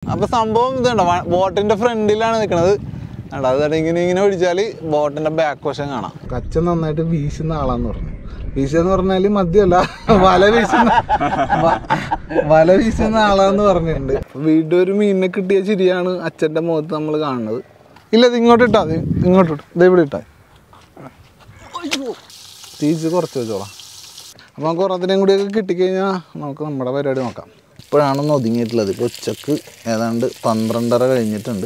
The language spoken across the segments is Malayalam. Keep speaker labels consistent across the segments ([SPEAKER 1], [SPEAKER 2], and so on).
[SPEAKER 1] അപ്പൊ സംഭവം ഇതുണ്ട് ബോട്ടിന്റെ ഫ്രണ്ടിലാണ് നിൽക്കുന്നത് കണ്ടോ അത് ഇങ്ങനെ ഇങ്ങനെ ഒഴിച്ചാല് ബോട്ടിന്റെ ബാക്ക് വശം കാണാം കച്ച നന്നായിട്ട് വീശുന്ന ആളാന്ന് പറഞ്ഞു വീശുന്ന് പറഞ്ഞാല് മദ്യമല്ല വല വീശുന്ന വ- വല വീശുന്ന ആളാന്ന് പറഞ്ഞിട്ടുണ്ട് വീണ്ടും ഒരു മീനിനെ കിട്ടിയ ചിരിയാണ് അച്ഛന്റെ മുഖത്ത് നമ്മൾ കാണുന്നത് ഇല്ല ഇത് ഇങ്ങോട്ട് ഇട്ടാ മതി ഇങ്ങോട്ട് ഇട്ടു ഇത് ഇവിടെ ഇട്ടാ തീച്ച് കുറച്ച് വെച്ചോളാം അപ്പോൾ നമുക്ക് ഒരെണ്ണത്തിനെയും കൂടിയൊക്കെ കിട്ടിക്കഴിഞ്ഞാൽ നമുക്ക് നമ്മുടെ പരിപാടി നോക്കാം ഇപ്പോഴാണൊന്ന് ഒതുങ്ങിയിട്ടുള്ളത് ഇപ്പോൾ ഉച്ചക്ക് ഏതാണ്ട് പന്ത്രണ്ടര കഴിഞ്ഞിട്ടുണ്ട്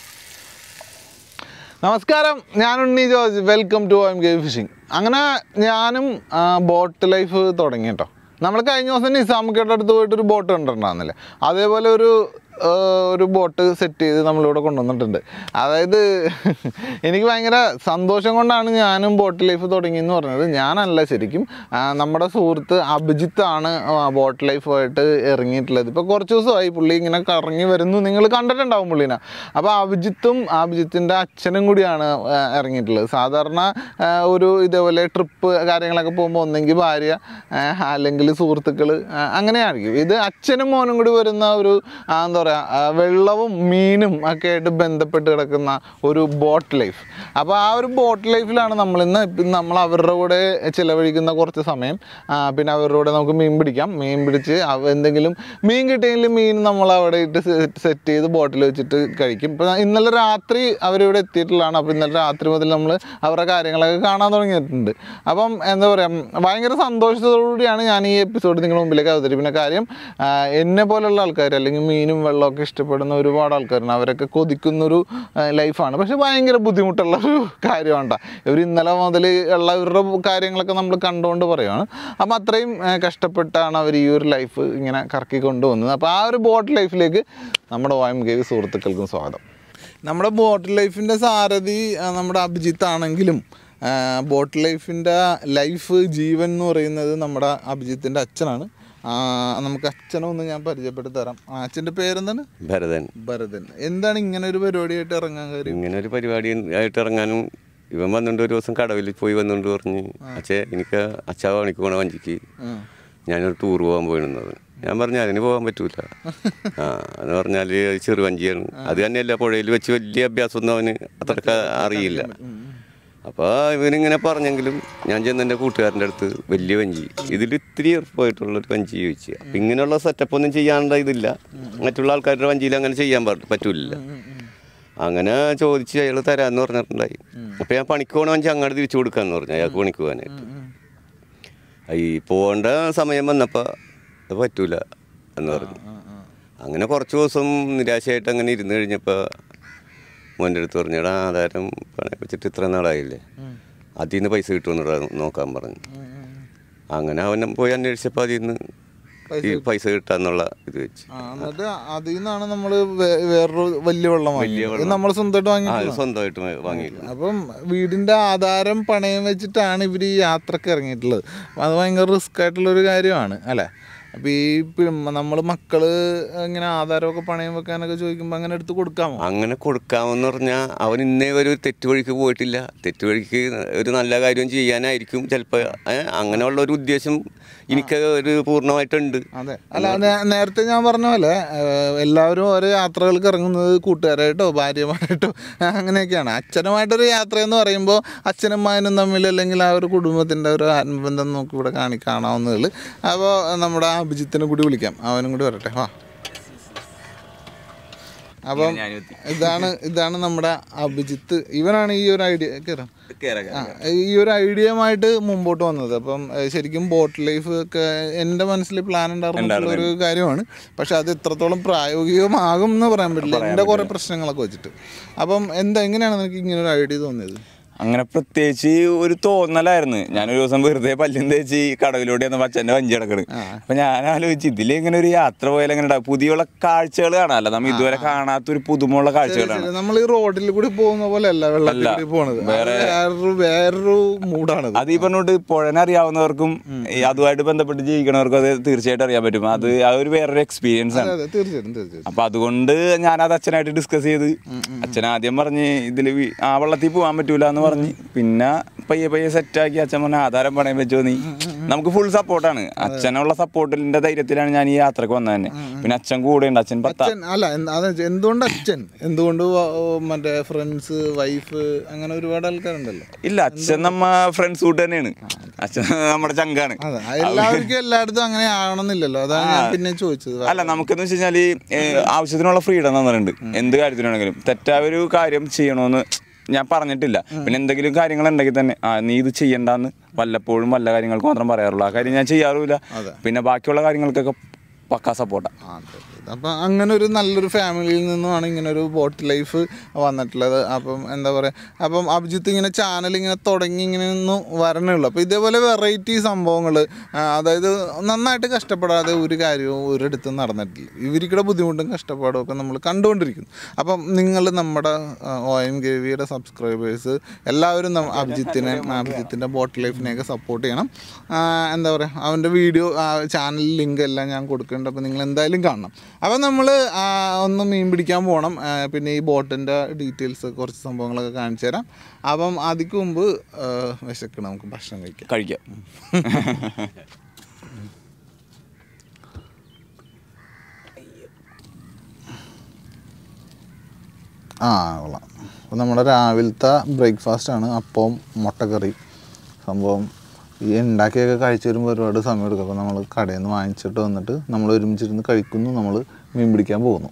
[SPEAKER 1] നമസ്കാരം ഞാൻ Unni George welcome to M K fishing അങ്ങനെ ഞാനും ബോട്ട് ലൈഫ് തുടങ്ങി കേട്ടോ നമ്മൾ കഴിഞ്ഞ ദിവസം നിസാമുക്കയുടെ അടുത്ത് പോയിട്ട് ഒരു ബോട്ട് കണ്ടിട്ടുണ്ടായിരുന്നില്ലേ അതേപോലെ ഒരു ആ, ഒരു ബോട്ട് സെറ്റ് ചെയ്ത് നമ്മളിവിടെ കൊണ്ടുവന്നിട്ടുണ്ട് അതായത് എനിക്ക് ഭയങ്കര സന്തോഷം കൊണ്ടാണ് ഞാനും ബോട്ട് ലൈഫ് തുടങ്ങിയെന്ന് പറഞ്ഞത് ഞാനല്ല ശരിക്കും ആ, നമ്മുടെ സുഹൃത്ത് അഭിജിത്താണ് ബോട്ട് ലൈഫായിട്ട് ഇറങ്ങിയിട്ടുള്ളത് ഇപ്പോൾ കുറച്ച് ദിവസമായി പുള്ളി ഇങ്ങനെ കറങ്ങി വരുന്നു നിങ്ങൾ കണ്ടിട്ടുണ്ടാവും പുള്ളീനെ അപ്പോൾ അഭിജിത്തും അഭിജിത്തിൻ്റെ അച്ഛനും കൂടിയാണ് ആ, ഇറങ്ങിയിട്ടുള്ളത് സാധാരണ ആ, ഒരു ഇതേപോലെ ട്രിപ്പ് കാര്യങ്ങളൊക്കെ പോകുമ്പോൾ ഒന്നെങ്കിൽ ഭാര്യ ആ, അല്ലെങ്കിൽ സുഹൃത്തുക്കൾ അങ്ങനെയായിരിക്കും ഇത് അച്ഛനും മോനും കൂടി വരുന്ന ഒരു ആ, എന്താ പറയുക വെള്ളവും മീനും ഒക്കെ ആയിട്ട് ബന്ധപ്പെട്ട് കിടക്കുന്ന ഒരു ബോട്ട് ലൈഫ് അപ്പോൾ ആ ഒരു ബോട്ട് ലൈഫിലാണ് നമ്മളിന്ന് ഇപ്പം നമ്മൾ അവരുടെ കൂടെ ചിലവഴിക്കുന്ന കുറച്ച് സമയം ആ, പിന്നെ അവരുടെ കൂടെ നമുക്ക് മീൻ പിടിക്കാം മീൻ പിടിച്ച് അവ- എന്തെങ്കിലും മീൻ കിട്ടിയെങ്കിൽ മീൻ നമ്മൾ അവിടെ ഇട്ട് സെറ്റ് ചെയ്ത് ബോട്ടിൽ വെച്ചിട്ട് കഴിക്കും ഇപ്പം ഇന്നലെ രാത്രി അവരിവിടെ എത്തിയിട്ടുള്ളതാണ് അപ്പോൾ ഇന്നലെ രാത്രി മുതൽ നമ്മൾ അവരുടെ കാര്യങ്ങളൊക്കെ കാണാൻ തുടങ്ങിയിട്ടുണ്ട് അപ്പം എന്താ പറയുക ഭയങ്കര സന്തോഷത്തോടുകൂടിയാണ് ഞാൻ ഈ എപ്പിസോഡ് നിങ്ങളുടെ മുമ്പിലേക്ക് അവതരിപ്പിക്കുന്ന കാര്യം ആ, എന്നെ പോലുള്ള ആൾക്കാർ അല്ലെങ്കിൽ മീനും വെള്ളമൊക്കെ ഇഷ്ടപ്പെടുന്ന ഒരുപാട് ആൾക്കാരുണ്ട് അവരൊക്കെ കൊതിക്കുന്നൊരു ആ, ലൈഫാണ് പക്ഷെ ഭയങ്കര ബുദ്ധിമുട്ടുള്ള ഒരു കാര്യമാണ് ഇവർ ഇന്നലെ മുതൽ ഉള്ള ഇവരുടെ കാര്യങ്ങളൊക്കെ നമ്മൾ കണ്ടുകൊണ്ട് പറയുകയാണ് അപ്പം അത്രയും ആ, കഷ്ടപ്പെട്ടാണ് അവർ ഈ ഒരു ലൈഫ് ഇങ്ങനെ കറക്കി കൊണ്ടുവന്നത് അപ്പോൾ ആ ഒരു ബോട്ട് ലൈഫിലേക്ക് നമ്മുടെ ഓയം കെ വി സുഹൃത്തുക്കൾക്കും സ്വാഗതം നമ്മുടെ ബോട്ട് ലൈഫിൻ്റെ സാരഥി ആ, നമ്മുടെ അഭിജിത്ത് ആണെങ്കിലും ആ, ബോട്ട് ലൈഫിൻ്റെ ലൈഫ് ജീവൻ എന്ന് പറയുന്നത് നമ്മുടെ അഭിജിത്തിൻ്റെ അച്ഛനാണ് ആ, നമുക്ക് അച്ഛനെ ഒന്ന് ഞാൻ പരിചയപ്പെടുത്തി തരാം ആ, അച്ഛൻ്റെ പേരെന്താണ്
[SPEAKER 2] ഭരതൻ
[SPEAKER 1] ഭരതൻ എന്താണ് ഇങ്ങനെ ഒരു പരിപാടിയായിട്ട് ഇറങ്ങാൻ കാര്യം
[SPEAKER 2] ഇങ്ങനെ ഒരു പരിപാടി ആയിട്ട് ഇറങ്ങാനും ഇവൻ വന്നുകൊണ്ട് ഒരു ദിവസം കടവിൽ പോയി വന്നുകൊണ്ട് പറഞ്ഞ് അച്ഛേ എനിക്ക് അച്ഛാ പണിക്ക് പോണ വഞ്ചിക്ക്
[SPEAKER 1] ആ.
[SPEAKER 2] ഞാനൊരു ടൂർ പോകാൻ പോയിരുന്നത് ഞാൻ പറഞ്ഞു അതിന് പോകാൻ പറ്റൂല ആ എന്ന് പറഞ്ഞാൽ ചെറു വഞ്ചിയാണ് അത് തന്നെയല്ല പുഴയിൽ വെച്ച് വലിയ അഭ്യാസമൊന്നും അവന് അത്രക്ക് അറിയില്ല അപ്പോൾ ഇവനിങ്ങനെ പറഞ്ഞെങ്കിലും ഞാൻ ചെന്ന് എൻ്റെ കൂട്ടുകാരൻ്റെ അടുത്ത് വലിയ വഞ്ചി ഇതിൽ ഇത്തിരി എളുപ്പമായിട്ടുള്ളൊരു വഞ്ചി ചോദിച്ചു അപ്പം ഇങ്ങനെയുള്ള സെറ്റപ്പ് ഒന്നും ചെയ്യാനുള്ള ഇതില്ല മറ്റുള്ള ആൾക്കാരുടെ വഞ്ചിയിൽ അങ്ങനെ ചെയ്യാൻ പാടില്ല പറ്റൂല അങ്ങനെ ചോദിച്ച് അയാൾ തരാമെന്ന് പറഞ്ഞിട്ടുണ്ടായി അപ്പോൾ ഞാൻ പണിക്ക് പോകണ വഞ്ചി അങ്ങോട്ട് തിരിച്ചു കൊടുക്കാമെന്ന് പറഞ്ഞു അയാൾക്ക് പണിക്ക് പോകാനായിട്ട് ഈ പോകേണ്ട സമയം വന്നപ്പോൾ അത് പറ്റൂല എന്ന് പറഞ്ഞു അങ്ങനെ കുറച്ച് ദിവസം നിരാശയായിട്ട് അങ്ങനെ ഇരുന്ന് കഴിഞ്ഞപ്പോൾ മോൻ്റെ അടുത്ത് പറഞ്ഞു എടാ ആധാരം പണയം വെച്ചിട്ട് ഇത്ര നാളായില്ലേ അതിൽ നിന്ന് പൈസ കിട്ടുമെന്നിടാ നോക്കാൻ പറഞ്ഞു അങ്ങനെ അവൻ പോയി അന്വേഷിച്ചപ്പോൾ അതിൽ നിന്ന് ഈ പൈസ കിട്ടാന്നുള്ള ഇത് വെച്ച്
[SPEAKER 1] ആ, എന്നിട്ട് അതിൽ നിന്നാണ് നമ്മൾ വേറൊരു വലിയ വെള്ളം വാങ്ങിയത് നമ്മൾ സ്വന്തമായിട്ട്
[SPEAKER 2] ആ
[SPEAKER 1] വാങ്ങി
[SPEAKER 2] അത് സ്വന്തമായിട്ട് വാങ്ങിയില്ല
[SPEAKER 1] അപ്പം വീടിന്റെ ആധാരം പണയം വെച്ചിട്ടാണ് ഇവർ ഈ യാത്രക്ക് ഇറങ്ങിയിട്ടുള്ളത് അപ്പം അത് ഭയങ്കര റിസ്ക് ആയിട്ടുള്ള ഒരു കാര്യമാണ് അല്ലേ അപ്പം ഈ നമ്മൾ മക്കള് ഇങ്ങനെ ആധാരമൊക്കെ പണയം വെക്കാനൊക്കെ ചോദിക്കുമ്പോൾ അങ്ങനെ എടുത്ത് കൊടുക്കാമോ
[SPEAKER 2] അങ്ങനെ കൊടുക്കാമെന്ന് പറഞ്ഞാൽ അവൻ ഇന്നേ ഒരു തെറ്റുവഴിക്ക് പോയിട്ടില്ല തെറ്റുവഴിക്ക് ഒരു നല്ല കാര്യം ചെയ്യാനായിരിക്കും ചിലപ്പോൾ അങ്ങനെയുള്ള ഒരു ഉദ്ദേശം എനിക്ക് ഒരു പൂർണ്ണമായിട്ടുണ്ട്
[SPEAKER 1] അതെ അല്ല നേ- നേരത്തെ ഞാൻ പറഞ്ഞ പോലെ ഏഹ്, എല്ലാവരും ഓരോ യാത്രകൾക്ക് ഇറങ്ങുന്നത് കൂട്ടുകാരായിട്ടോ ഭാര്യമാരായിട്ടോ അങ്ങനെയൊക്കെയാണ് അച്ഛനുമായിട്ടൊരു യാത്ര എന്ന് പറയുമ്പോൾ അച്ഛനും മകനും തമ്മിൽ അല്ലെങ്കിൽ ആ ഒരു കുടുംബത്തിൻ്റെ ഒരു ആത്മബന്ധം നമുക്ക് ഇവിടെ കാണി കാണാവുന്നതേ ഉള്ളൂ അപ്പോൾ നമ്മുടെ ആ അഭിജിത്തിനെ കൂടി വിളിക്കാം അവനും കൂടി വരട്ടെ വാ അപ്പം ഇതാണ് ഇതാണ് നമ്മുടെ അഭിജിത്ത് ഇവനാണ് ഈ ഒരു ഐഡിയ കയറാം ആ, ഈ ഒരു ഐഡിയയുമായിട്ട് മുമ്പോട്ട് വന്നത് അപ്പം ഏഹ്, ശരിക്കും ബോട്ട് ലൈഫ് ഒക്കെ എൻ്റെ മനസ്സിൽ പ്ലാൻ ഉണ്ടായിരുന്നുള്ള ഒരു കാര്യമാണ് പക്ഷെ അത് എത്രത്തോളം പ്രായോഗികമാകും എന്ന് പറയാൻ പറ്റില്ല എൻ്റെ കുറേ പ്രശ്നങ്ങളൊക്കെ വെച്ചിട്ട് അപ്പം എന്താ എങ്ങനെയാണ് നിനക്ക് ഇങ്ങനെ ഒരു ഐഡിയ തോന്നിയത്
[SPEAKER 3] അങ്ങനെ പ്രത്യേകിച്ച് ഒരു തോന്നലായിരുന്നു ഞാനൊരു ദിവസം വെറുതെ പല്ലും തേച്ച് ഈ കടവിലൂടെ വന്നപ്പോൾ അച്ഛൻ്റെ വഞ്ചി കിടക്കണ് അപ്പൊ ഞാൻ ആലോചിച്ച് ഇതിൽ ഇങ്ങനെ ഒരു യാത്ര പോയാൽ എങ്ങനെ ഉണ്ടാവും പുതിയുള്ള കാഴ്ചകൾ കാണാമല്ലോ നമ്മൾ ഇതുവരെ കാണാത്തൊരു പുതുമുള്ള കാഴ്ചകളാണ്
[SPEAKER 1] നമ്മൾ ഈ റോഡിൽ കൂടി പോകുന്ന പോലെ അല്ല വെള്ളത്തിൽ കൂടി പോണത് അത് വേറൊരു വേറൊരു മൂഡാണത്
[SPEAKER 3] അത് ഈ പറഞ്ഞോട്ട് പുഴനെ അറിയാവുന്നവർക്കും ഈ അതുമായിട്ട് ബന്ധപ്പെട്ട് ജീവിക്കണവർക്കും അത് തീർച്ചയായിട്ടും അറിയാൻ പറ്റും അത് ആ ഒരു വേറൊരു എക്സ്പീരിയൻസ് ആണ്
[SPEAKER 1] അതെ തീർച്ചയായിട്ടും തീർച്ചയായിട്ടും
[SPEAKER 3] അപ്പൊ അതുകൊണ്ട് ഞാനത് അച്ഛനായിട്ട് ഡിസ്കസ് ചെയ്ത് അച്ഛൻ ആദ്യം പറഞ്ഞ് ഇതിൽ ആ വെള്ളത്തിൽ പോകാൻ പറ്റൂല എന്ന് പറഞ്ഞ് പിന്നെ പയ്യെ പയ്യെ സെറ്റാക്കി അച്ഛൻ പറഞ്ഞ ആധാരം പണയം വെച്ചോ നീ നമുക്ക് ഫുൾ സപ്പോർട്ടാണ് അച്ഛനുള്ള സപ്പോർട്ടിന്റെ ധൈര്യത്തിലാണ് ഞാൻ ഈ യാത്രക്ക് വന്നത് തന്നെ പിന്നെ അച്ഛൻ കൂടെ ഉണ്ട് അച്ഛൻ പത്താ
[SPEAKER 1] അച്ഛൻ അല്ല എന്ത് അതെ എന്തുകൊണ്ട് അച്ഛൻ എന്തുകൊണ്ട് വ- ഓ, മറ്റേ ഫ്രണ്ട്സ് വൈഫ് അങ്ങനെ ഒരുപാട് ആൾക്കാരുണ്ടല്ലോ
[SPEAKER 3] ഇല്ല അച്ഛൻ നമ്മ ഫ്രണ്ട്സ് കൂട്ട് തന്നെയാണ് അച്ഛൻ നമ്മുടെ ചങ്കാണ്
[SPEAKER 1] അതെ എല്ലാവർക്കും എല്ലായിടത്തും അങ്ങനെ ആവണമെന്നില്ലല്ലോ അതാണ് ഞാൻ പിന്നെ ചോദിച്ചത്
[SPEAKER 3] അല്ല നമുക്കെന്ന് വെച്ച് കഴിഞ്ഞാല് ഏഹ്, ആവശ്യത്തിനുള്ള ഫ്രീഡം തന്നിട്ടുണ്ട് എന്ത് കാര്യത്തിനാണെങ്കിലും തെറ്റായ ഒരു കാര്യം ചെയ്യണമെന്ന് ഞാൻ പറഞ്ഞിട്ടില്ല പിന്നെ എന്തെങ്കിലും കാര്യങ്ങൾ ഉണ്ടെങ്കിൽ തന്നെ ആ നീ ഇത് ചെയ്യണ്ടെന്ന് വല്ലപ്പോഴും വല്ല കാര്യങ്ങൾക്ക് മാത്രം പറയാറുള്ളൂ ആ കാര്യം ഞാൻ ചെയ്യാറുമില്ല പിന്നെ ബാക്കിയുള്ള കാര്യങ്ങൾക്കൊക്കെ പക്കാ സപ്പോർട്ടാണ്
[SPEAKER 1] ആ, അതെ, അതെ. അപ്പം അങ്ങനെ ഒരു നല്ലൊരു ഫാമിലിയിൽ നിന്നുമാണ് ഇങ്ങനെ ഒരു ബോട്ട് ലൈഫ് വന്നിട്ടുള്ളത് അപ്പം എന്താ പറയുക അപ്പം അഭിജിത്ത് ഇങ്ങനെ ചാനൽ ഇങ്ങനെ തുടങ്ങി ഇങ്ങനെ ഒന്നും വരണേ ഉള്ളൂ അപ്പോൾ ഇതേപോലെ വെറൈറ്റി സംഭവങ്ങൾ അതായത് നന്നായിട്ട് കഷ്ടപ്പെടാതെ ഒരു കാര്യവും ഒരിടത്തും നടന്നിട്ടില്ല ഇവർക്കിടെ ബുദ്ധിമുട്ടും കഷ്ടപ്പാടും ഒക്കെ നമ്മൾ കണ്ടുകൊണ്ടിരിക്കുന്നു അപ്പം നിങ്ങൾ നമ്മുടെ ഒ എം കെ വിയുടെ സബ്സ്ക്രൈബേഴ്സ് എല്ലാവരും നം- അഭിജിത്തിനെ അഭിജിത്തിൻ്റെ ബോട്ട് ലൈഫിനെയൊക്കെ സപ്പോർട്ട് ചെയ്യണം ആ, എന്താ പറയുക അവൻ്റെ വീഡിയോ ചാനൽ ലിങ്ക് എല്ലാം ഞാൻ കൊടുക്കുന്നുണ്ട് അപ്പോൾ നിങ്ങൾ എന്തായാലും കാണണം അപ്പോൾ നമ്മൾ ഒന്ന് മീൻ പിടിക്കാൻ പോകണം ആ, പിന്നെ ഈ ബോട്ടിൻ്റെ ഡീറ്റെയിൽസ് കുറച്ച് സംഭവങ്ങളൊക്കെ കാണിച്ചു തരാം അപ്പം അതിക്ക് മുമ്പ് ആ, വിശക്കണം നമുക്ക് ഭക്ഷണം കഴിക്കാം
[SPEAKER 3] കഴിക്കാം
[SPEAKER 1] ആ കൊള്ളാം അപ്പോൾ നമ്മുടെ രാവിലത്തെ ബ്രേക്ക്ഫാസ്റ്റാണ് അപ്പവും മുട്ടക്കറി സംഭവം ഈ ഉണ്ടാക്കിയൊക്കെ കഴിച്ച് വരുമ്പോൾ ഒരുപാട് സമയം എടുക്കും അപ്പോൾ നമ്മൾ കടയിൽ നിന്ന് വാങ്ങിച്ചിട്ട് വന്നിട്ട് നമ്മൾ ഒരുമിച്ചിരുന്ന് കഴിക്കുന്നു നമ്മൾ മീൻ പിടിക്കാൻ പോകുന്നു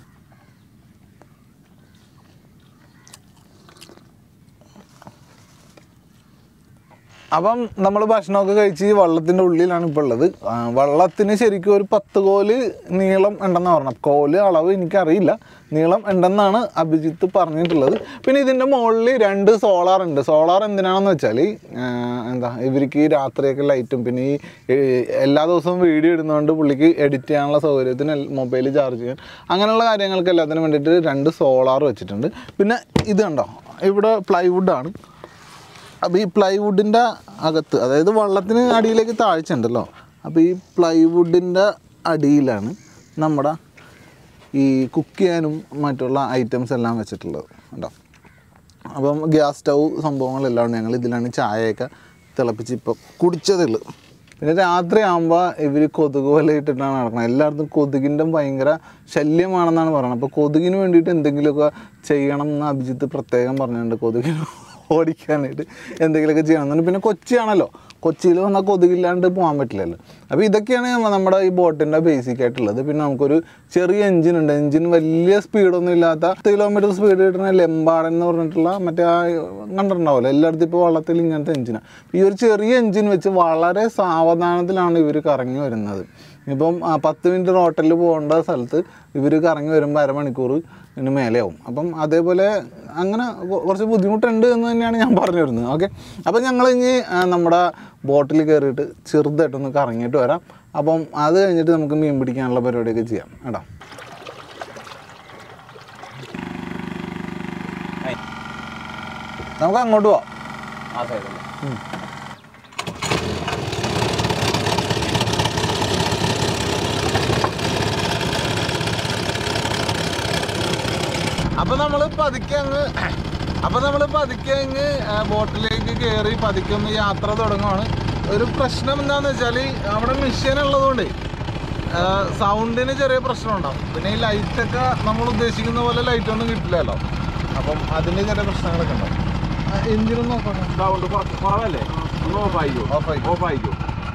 [SPEAKER 1] അപ്പം നമ്മൾ ഭക്ഷണമൊക്കെ കഴിച്ച് ഈ വള്ളത്തിൻ്റെ ഉള്ളിലാണ് ഇപ്പോൾ ഉള്ളത് ആ, വള്ളത്തിന് ശരിക്കും ഒരു പത്ത് കോല് നീളം ഉണ്ടെന്ന് പറഞ്ഞത് കോല് അളവ് എനിക്കറിയില്ല നീളം ഉണ്ടെന്നാണ് അഭിജിത്ത് പറഞ്ഞിട്ടുള്ളത് പിന്നെ ഇതിൻ്റെ മുകളിൽ രണ്ട് സോളാർ ഉണ്ട് സോളാർ എന്തിനാണെന്ന് വെച്ചാൽ എന്താ ഇവർക്ക് ഈ രാത്രിയൊക്കെ ലൈറ്റും പിന്നെ ഈ ഏ, എല്ലാ ദിവസവും വീഡിയോ ഇടുന്നതുകൊണ്ട് പുള്ളിക്ക് എഡിറ്റ് ചെയ്യാനുള്ള സൗകര്യത്തിന് മൊബൈൽ ചാർജ് ചെയ്യാൻ അങ്ങനെയുള്ള കാര്യങ്ങൾക്ക് എല്ലാത്തിനും വേണ്ടിയിട്ട് രണ്ട് സോളാർ വെച്ചിട്ടുണ്ട് പിന്നെ ഇത് കണ്ടോ ഇവിടെ പ്ലൈവുഡാണ് അപ്പോൾ ഈ പ്ലൈവുഡിൻ്റെ അകത്ത് അതായത് വള്ളത്തിന് അടിയിലേക്ക് താഴ്ച ഉണ്ടല്ലോ അപ്പോൾ ഈ പ്ലൈവുഡിൻ്റെ അടിയിലാണ് നമ്മുടെ ഈ കുക്ക് ചെയ്യാനും മറ്റുള്ള ഐറ്റംസ് എല്ലാം വെച്ചിട്ടുള്ളത് കേട്ടോ അപ്പം ഗ്യാസ് സ്റ്റൗ സംഭവങ്ങളെല്ലാം ഉണ്ട് ഞങ്ങൾ ഇതിലാണ് ചായയൊക്കെ തിളപ്പിച്ച് ഇപ്പോൾ കുടിച്ചതേ ഉള്ളൂ പിന്നെ രാത്രി ആകുമ്പോൾ ഇവർ കൊതുക് വല ഇട്ടിട്ടാണ് നടക്കുന്നത് എല്ലായിടത്തും കൊതുകിൻ്റെ ഭയങ്കര ശല്യമാണെന്നാണ് പറയുന്നത് അപ്പോൾ കൊതുകിന് വേണ്ടിയിട്ട് എന്തെങ്കിലുമൊക്കെ ചെയ്യണം എന്ന് അഭിജിത്ത് പ്രത്യേകം പറഞ്ഞിട്ടുണ്ട് കൊതുകിന് ഓടിക്കാനായിട്ട് എന്തെങ്കിലുമൊക്കെ ചെയ്യണം എന്നുണ്ട് പിന്നെ കൊച്ചിയാണല്ലോ കൊച്ചിയിൽ വന്നാൽ കൊതുകില്ലാണ്ട് പോകാൻ പറ്റില്ലല്ലോ അപ്പോൾ ഇതൊക്കെയാണ് നമ്മുടെ ഈ ബോട്ടിൻ്റെ ബേസിക് ആയിട്ടുള്ളത് പിന്നെ നമുക്കൊരു ചെറിയ എഞ്ചിൻ ഉണ്ട് എഞ്ചിൻ വലിയ സ്പീഡൊന്നും ഇല്ലാത്ത പത്ത് കിലോമീറ്റർ സ്പീഡ് കിട്ടുന്ന ലെമ്പാടൻ എന്ന് പറഞ്ഞിട്ടുള്ള മറ്റേ ആ കണ്ടിട്ടുണ്ടാവില്ല എല്ലായിടത്തും ഇപ്പോൾ വള്ളത്തിൽ ഇങ്ങനത്തെ എഞ്ചിനാണ് ഈ ഒരു ചെറിയ എഞ്ചിൻ വെച്ച് വളരെ സാവധാനത്തിലാണ് ഇവർ കറങ്ങി വരുന്നത് ഇപ്പം ആ, പത്ത് മിനിറ്റ് റോട്ടലിൽ പോകേണ്ട സ്ഥലത്ത് ഇവർ കറങ്ങി വരുമ്പോൾ അരമണിക്കൂർ ഇതിന് മേലെയാവും അപ്പം അതേപോലെ അങ്ങനെ കൊ- കുറച്ച് ബുദ്ധിമുട്ടുണ്ട് എന്ന് തന്നെയാണ് ഞാൻ പറഞ്ഞു വരുന്നത് ഓക്കെ അപ്പം ഞങ്ങൾ ഇനി ആ, നമ്മുടെ ബോട്ടിൽ കയറിയിട്ട് ചെറുതായിട്ടൊന്ന് കറങ്ങിയിട്ട് വരാം അപ്പം അത് കഴിഞ്ഞിട്ട് നമുക്ക് മീൻ പിടിക്കാനുള്ള പരിപാടിയൊക്കെ ചെയ്യാം കേട്ടോ നമുക്ക് അങ്ങോട്ട് പോവാം അപ്പൊ നമ്മള് പതുക്കെ അങ്ങ് അപ്പൊ നമ്മള് പതുക്കെ അങ്ങ് ആ, ബോട്ടിലേക്ക് കയറി പതുക്കെ ഒന്ന് യാത്ര തുടങ്ങുവാണ് ഒരു പ്രശ്നം എന്താന്ന് വെച്ചാല് അവിടെ മെഷീൻ ഉള്ളതുകൊണ്ട് സൗണ്ടിന് ചെറിയ പ്രശ്നം ഉണ്ടാവും പിന്നെ ഈ ലൈറ്റൊക്കെ നമ്മൾ ഉദ്ദേശിക്കുന്ന പോലെ ലൈറ്റ് ഒന്നും കിട്ടില്ലല്ലോ അപ്പം അതിന്റെ ചെറിയ പ്രശ്നങ്ങളൊക്കെ ഉണ്ടാവും എഞ്ചിനൊന്നും നോക്കണം
[SPEAKER 3] സൗണ്ട് കുറവല്ലേ ഓഫ് ആയിക്കോ
[SPEAKER 1] Off ആയിക്കോ.
[SPEAKER 3] ഓഫ് ആയിക്കോ